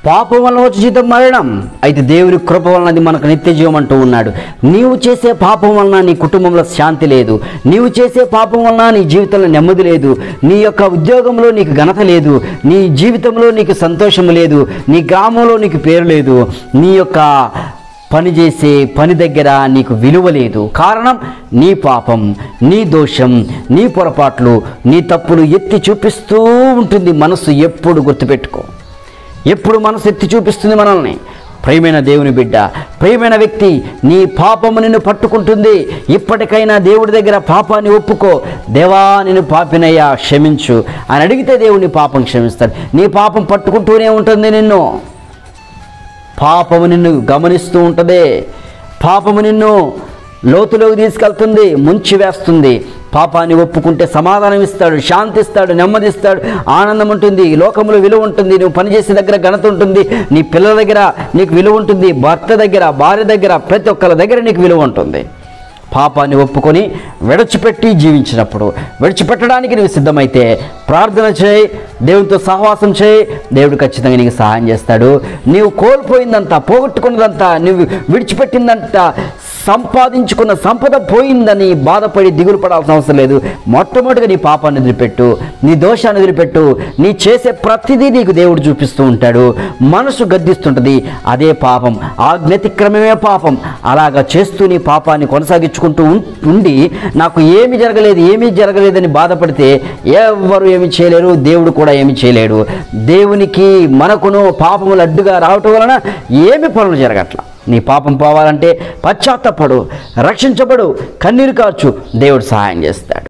పాపం వలన వచ్చి జీతం మరణం అయితే దేవుని కృప వలన అది మనకు నిత్య జీవం అంటూ ఉన్నాడు నీవు చేసే పాపం వలన నీ కుటుంబంలో శాంతి లేదు నీవు చేసే పాపం వలన నీ జీవితంలో నెమ్మది లేదు నీ యొక్క ఉద్యోగంలో నీకు ఘనత లేదు నీ జీవితంలో నీకు సంతోషం లేదు నీ గ్రామంలో నీకు పేరు లేదు నీ యొక్క పని చేసే పని దగ్గర నీకు విలువ లేదు కారణం నీ పాపం నీ దోషం నీ పొరపాట్లు నీ తప్పులు ఎత్తి చూపిస్తూ ఉంటుంది మనసు ఎప్పుడు గుర్తుపెట్టుకో ఎప్పుడు మనసు ఎత్తి చూపిస్తుంది మనల్ని ప్రియమైన దేవుని బిడ్డ ప్రియమైన వ్యక్తి నీ పాపము నిన్ను పట్టుకుంటుంది ఇప్పటికైనా దేవుడి దగ్గర పాపాన్ని ఒప్పుకో దేవా నేను పాపినయ్యా క్షమించు అని అడిగితే దేవుని పాపం క్షమిస్తాడు నీ పాపం పట్టుకుంటూనే ఉంటుంది నిన్ను పాపము నిన్ను గమనిస్తూ ఉంటుంది పాపము నిన్ను లోతులోకి తీసుకెళ్తుంది ముంచి వేస్తుంది పాపాన్ని ఒప్పుకుంటే సమాధానం ఇస్తాడు శాంతి ఇస్తాడు నెమ్మదిస్తాడు ఆనందం ఉంటుంది ఈ లోకంలో విలువ ఉంటుంది నువ్వు పనిచేసే దగ్గర ఘనత ఉంటుంది నీ పిల్లల దగ్గర నీకు విలువ ఉంటుంది భర్త దగ్గర భార్య దగ్గర ప్రతి ఒక్కరి దగ్గర నీకు విలువ ఉంటుంది పాపాన్ని ఒప్పుకొని విడిచిపెట్టి జీవించినప్పుడు విడిచిపెట్టడానికి నువ్వు సిద్ధమైతే ప్రార్థన చేయి దేవునితో సహవాసం చేయి దేవుడు ఖచ్చితంగా నీకు సహాయం చేస్తాడు నీవు కోల్పోయిందంతా పోగొట్టుకున్నదంతా నువ్వు విడిచిపెట్టిందంతా సంపాదించుకున్న సంపద పోయిందని బాధపడి దిగులు పడాల్సిన అవసరం లేదు మొట్టమొదటిగా నీ పాపాన్ని వదిలిపెట్టు నీ దోషాన్ని వదిలిపెట్టు నీ చేసే ప్రతిదీ నీకు దేవుడు చూపిస్తూ ఉంటాడు మనసు గద్దిస్తుంటుంది అదే పాపం ఆజ్ఞతిక్రమమే పాపం అలాగా చేస్తూ నీ పాపాన్ని కొనసాగించుకుంటూ ఉం- ఉండి నాకు ఏమి జరగలేదు ఏమీ జరగలేదని బాధపడితే ఎవ్వరు ఏమి చేయలేరు దేవుడు కూడా ఏమి చేయలేడు దేవునికి మనకును పాపములు అడ్డుగా రావటం వలన ఏమి పనులు జరగట్లా నీ పాపం పోవాలంటే పశ్చాత్తపడు రక్షించబడు కన్నీరు కార్చు దేవుడు సహాయం చేస్తాడు